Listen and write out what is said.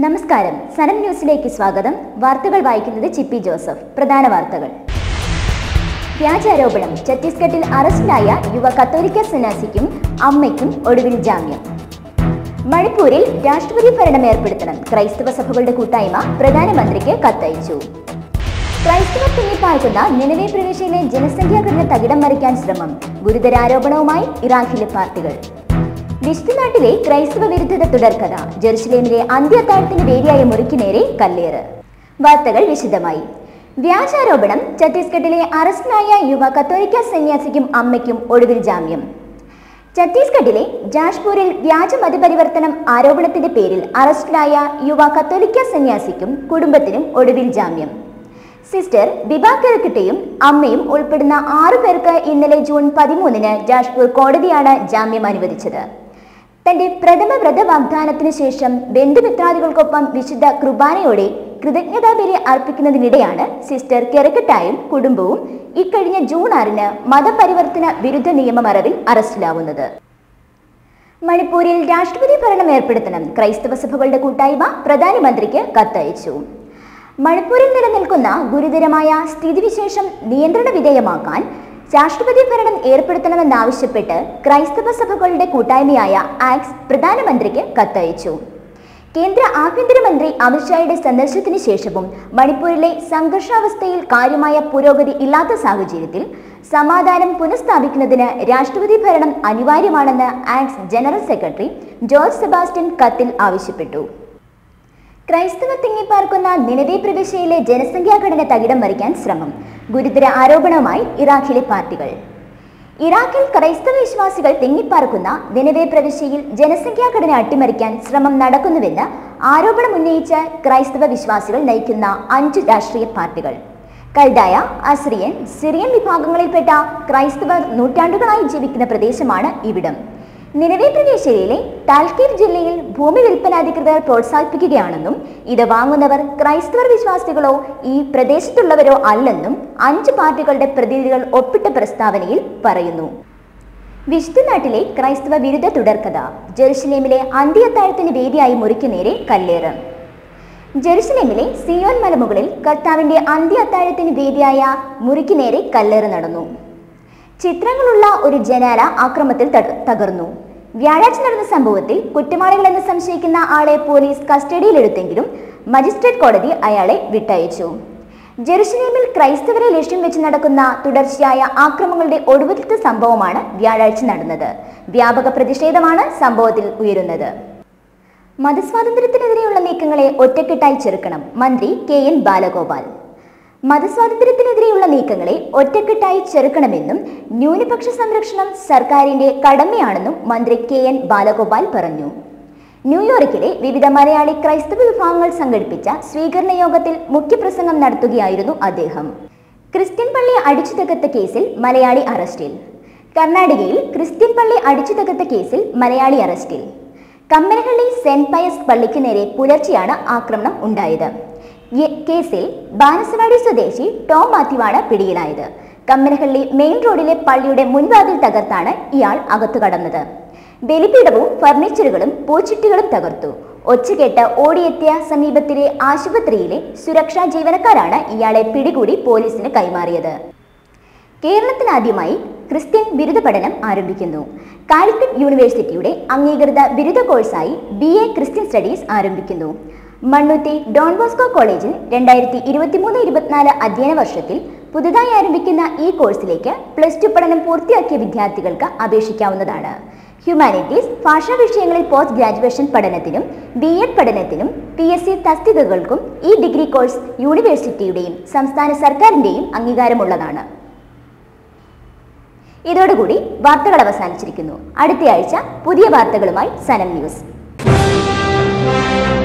നമസ്കാരം സനം ന്യൂസിലേക്ക് സ്വാഗതം വാർത്തകൾ വായിക്കുന്നത് ചിപ്പി ജോസഫ് പ്രധാന വാർത്തകൾ വ്യാജാരോപണം ഛത്തീസ്ഗഡിൽ അറസ്റ്റിലായ യുവ കത്തോലിക്ക സന്യാസിക്കും അമ്മയ്ക്കും ഒടുവിൽ ജാമ്യം മണിപ്പൂരിൽ രാഷ്ട്രപതി ഭരണം ഏർപ്പെടുത്തണം ക്രൈസ്തവ സഭകളുടെ കൂട്ടായ്മ പ്രധാനമന്ത്രിക്ക് കത്തയച്ചു ക്രൈസ്തവർ തിങ്ങിപ്പാർക്കുന്ന നിലവേ പ്രവിശ്യയിലെ ജനസംഖ്യാഘടന തകിടം മറിക്കാൻ ശ്രമം ഗുരുതരാരോപണവുമായി ഇറാഖിലെ പാർട്ടികൾ വിശുദ്ധനാട്ടിലെ ക്രൈസ്തവ വിരുദ്ധത തുടർക്കഥ ജെറുസലേമിലെ അന്ത്യത്താഴത്തിന് വേദിയായ മുറിക്ക് നേരെ കല്ലേറ് വാർത്തകൾ വിശദമായി വ്യാജാരോപണം ഛത്തീസ്ഗഡിലെ അറസ്റ്റിലായ യുവ കത്തോലിക്ക സന്യാസിക്കും അമ്മയ്ക്കും ഒടുവിൽ ജാമ്യം ഛത്തീസ്ഗഡിലെ ജാഷ്പൂരിൽ വ്യാജ മതപരിവർത്തനം ആരോപണത്തിന്റെ പേരിൽ അറസ്റ്റിലായ യുവ കത്തോലിക്ക സന്യാസിക്കും കുടുംബത്തിനും ഒടുവിൽ ജാമ്യം സിസ്റ്റർ ബിബ കെൽക്കിട്ടയും അമ്മയും ഉൾപ്പെടുന്ന ആറു പേർക്ക് ഇന്നലെ ജൂൺ പതിമൂന്നിന് ജാഷ്പൂർ കോടതിയാണ് ജാമ്യം അനുവദിച്ചത് തന്റെ പ്രഥമ വ്രത വാഗ്ദാനത്തിന് ശേഷം ബന്ധുമിത്രാദികൾക്കൊപ്പം വിശുദ്ധ കൃപാനയോടെ കൃതജ്ഞതാബലി അർപ്പിക്കുന്നതിനിടെയാണ് സിസ്റ്റർ കെറക്കട്ടായും കുടുംബവും ഇക്കഴിഞ്ഞ ജൂൺ ആറിന് മതപരിവർത്തന വിരുദ്ധ നിയമമറവിൽ അറസ്റ്റിലാവുന്നത് മണിപ്പൂരിൽ രാഷ്ട്രപതി ഭരണം ഏർപ്പെടുത്തണം ക്രൈസ്തവ സഭകളുടെ കൂട്ടായ്മ പ്രധാനമന്ത്രിക്ക് കത്തയച്ചു മണിപ്പൂരിൽ നിലനിൽക്കുന്ന ഗുരുതരമായ സ്ഥിതിവിശേഷം നിയന്ത്രണ വിധേയമാക്കാൻ രാഷ്ട്രപതി ഭരണം ഏർപ്പെടുത്തണമെന്നാവശ്യപ്പെട്ട് ക്രൈസ്തവ സഭകളുടെ കൂട്ടായ്മയായ ആക്സ് പ്രധാനമന്ത്രിക്ക് കത്തയച്ചു കേന്ദ്ര ആഭ്യന്തരമന്ത്രി അമിത്ഷായുടെ സന്ദർശനത്തിന് ശേഷവും മണിപ്പൂരിലെ സംഘർഷാവസ്ഥയിൽ കാര്യമായ പുരോഗതി ഇല്ലാത്ത സാഹചര്യത്തിൽ സമാധാനം പുനഃസ്ഥാപിക്കുന്നതിന് രാഷ്ട്രപതി ഭരണം അനിവാര്യമാണെന്ന് ആക്സ് ജനറൽ സെക്രട്ടറി ജോർജ് സെബാസ്റ്റ്യൻ കത്തിൽ ആവശ്യപ്പെട്ടു ക്രൈസ്തവ തിങ്ങിപ്പാർക്കുന്ന നിലവേ പ്രവിശ്യയിലെ ജനസംഖ്യാഘടന തകിടം മറിക്കാൻ ശ്രമം ഗുരുതര ആരോപണവുമായി ഇറാഖിലെ പാർട്ടികൾ ഇറാഖിൽ ക്രൈസ്തവ വിശ്വാസികൾ തിങ്ങിപ്പാർക്കുന്ന നിലവേ പ്രവിശ്യയിൽ ജനസംഖ്യാഘടന അട്ടിമറിക്കാൻ ശ്രമം നടക്കുന്നുവെന്ന് ആരോപണം ഉന്നയിച്ച ക്രൈസ്തവ വിശ്വാസികൾ നയിക്കുന്ന അഞ്ച് രാഷ്ട്രീയ പാർട്ടികൾ കൽഡായ അസ്രിയൻ സിറിയൻ വിഭാഗങ്ങളിൽപ്പെട്ട ക്രൈസ്തവർ നൂറ്റാണ്ടുകളായി ജീവിക്കുന്ന പ്രദേശമാണ് ഇവിടം നിലവേ പ്രദേശയിലെ താൽക്കീർ ജില്ലയിൽ ഭൂമി വിൽപ്പനാധികൃതർ പ്രോത്സാഹിപ്പിക്കുകയാണെന്നും ഇത് വാങ്ങുന്നവർ ക്രൈസ്തവർ വിശ്വാസികളോ ഈ പ്രദേശത്തുള്ളവരോ അല്ലെന്നും അഞ്ച് പാർട്ടികളുടെ പ്രതിനിധികൾ ഒപ്പിട്ട പ്രസ്താവനയിൽ പറയുന്നു വിശുദ്ധനാട്ടിലെ ക്രൈസ്തവ വിരുദ്ധ തുടർക്കഥ ജെറുസലേമിലെ അന്ത്യത്താഴത്തിന് വേദിയായി മുറിക്കു നേരെ കല്ലേറ് ജെറുസലേമിലെ സിയോൻ മലമുകളിൽ കർത്താവിന്റെ അന്ത്യ അത്താഴത്തിന് വേദിയായ മുറിക്ക് നേരെ കല്ലേറ് നടന്നു ചിത്രങ്ങളുള്ള ഒരു ജനാല ആക്രമത്തിൽ തക- തകർന്നു വ്യാഴാഴ്ച നടന്ന സംഭവത്തിൽ കുറ്റവാളികളെന്ന് സംശയിക്കുന്ന ആളെ പോലീസ് കസ്റ്റഡിയിലെടുത്തെങ്കിലും മജിസ്ട്രേറ്റ് കോടതി അയാളെ വിട്ടയച്ചു ജെറുസലേമിൽ ക്രൈസ്തവരെ ലക്ഷ്യം വെച്ച് നടക്കുന്ന തുടർച്ചയായ ആക്രമങ്ങളുടെ ഒടുവിലത്തെ സംഭവമാണ് വ്യാഴാഴ്ച നടന്നത് വ്യാപക പ്രതിഷേധമാണ് സംഭവത്തിൽ ഉയരുന്നത് മതസ്വാതന്ത്ര്യത്തിനെതിരെയുള്ള നീക്കങ്ങളെ ഒറ്റക്കെട്ടായി ചെറുക്കണം മന്ത്രി കെ എൻ ബാലഗോപാൽ മതസ്വാതന്ത്ര്യത്തിനെതിരെയുള്ള നീക്കങ്ങളെ ഒറ്റക്കെട്ടായി ചെറുക്കണമെന്നും ന്യൂനപക്ഷ സംരക്ഷണം സർക്കാരിന്റെ കടമയാണെന്നും മന്ത്രി കെ എൻ ബാലഗോപാൽ പറഞ്ഞു ന്യൂയോർക്കിലെ വിവിധ മലയാളി ക്രൈസ്തവ വിഭാഗങ്ങൾ സംഘടിപ്പിച്ച സ്വീകരണ യോഗത്തിൽ മുഖ്യപ്രസംഗം നടത്തുകയായിരുന്നു അദ്ദേഹം ക്രിസ്ത്യൻ പള്ളി അടിച്ചു തകർത്ത കേസിൽ മലയാളി അറസ്റ്റിൽ കർണാടകയിൽ ക്രിസ്ത്യൻ പള്ളി അടിച്ചു തകർത്ത കേസിൽ മലയാളി അറസ്റ്റിൽ കമ്മനഹള്ളി സെന്റ് പയസ് പള്ളിക്ക് നേരെ പുലർച്ചെയാണ് ആക്രമണം ഉണ്ടായത് ഈ കേസിൽ ബാനസവാടി സ്വദേശി ടോം മാത്യുവാണ് പിടിയിലായത് കമ്മനഹള്ളി മെയിൻ റോഡിലെ പള്ളിയുടെ മുൻവാതിൽ തകർത്താണ് ഇയാൾ അകത്തു കടന്നത് ബലിപീഠവും ഫർണിച്ചറുകളും പൂച്ചിട്ടികളും തകർത്തു ഒച്ചകേട്ട് ഓടിയെത്തിയ സമീപത്തിലെ ആശുപത്രിയിലെ സുരക്ഷാ ജീവനക്കാരാണ് ഇയാളെ പിടികൂടി പോലീസിന് കൈമാറിയത് കേരളത്തിനാദ്യമായി ക്രിസ്ത്യൻ ബിരുദ പഠനം ആരംഭിക്കുന്നു കാലിക്കറ്റ് യൂണിവേഴ്സിറ്റിയുടെ അംഗീകൃത ബിരുദ കോഴ്സായി ബി എ ക്രിസ്ത്യൻ സ്റ്റഡീസ് ആരംഭിക്കുന്നു മണ്ണുത്തി ഡോൺ ബോസ്കോ കോളേജിൽ രണ്ടായിരത്തി ഇരുപത്തിമൂന്ന് ഇരുപത്തിനാല് അധ്യയന വർഷത്തിൽ പുതുതായി ആരംഭിക്കുന്ന ഈ കോഴ്സിലേക്ക് പ്ലസ് ടു പഠനം പൂർത്തിയാക്കിയ വിദ്യാർത്ഥികൾക്ക് അപേക്ഷിക്കാവുന്നതാണ് ഹ്യൂമാനിറ്റീസ് ഭാഷാ വിഷയങ്ങളിൽ പോസ്റ്റ് ഗ്രാജുവേഷൻ പഠനത്തിനും ബി എഡ് പഠനത്തിനും പി എസ് സി തസ്തികകൾക്കും ഈ ഡിഗ്രി കോഴ്സ് യൂണിവേഴ്സിറ്റിയുടെയും സംസ്ഥാന സർക്കാരിന്റെയും അംഗീകാരമുള്ളതാണ് ഇതോടുകൂടി വാർത്തകൾ അവസാനിച്ചിരിക്കുന്നു അടുത്തയാഴ്ച പുതിയ വാർത്തകളുമായി സനം ന്യൂസ്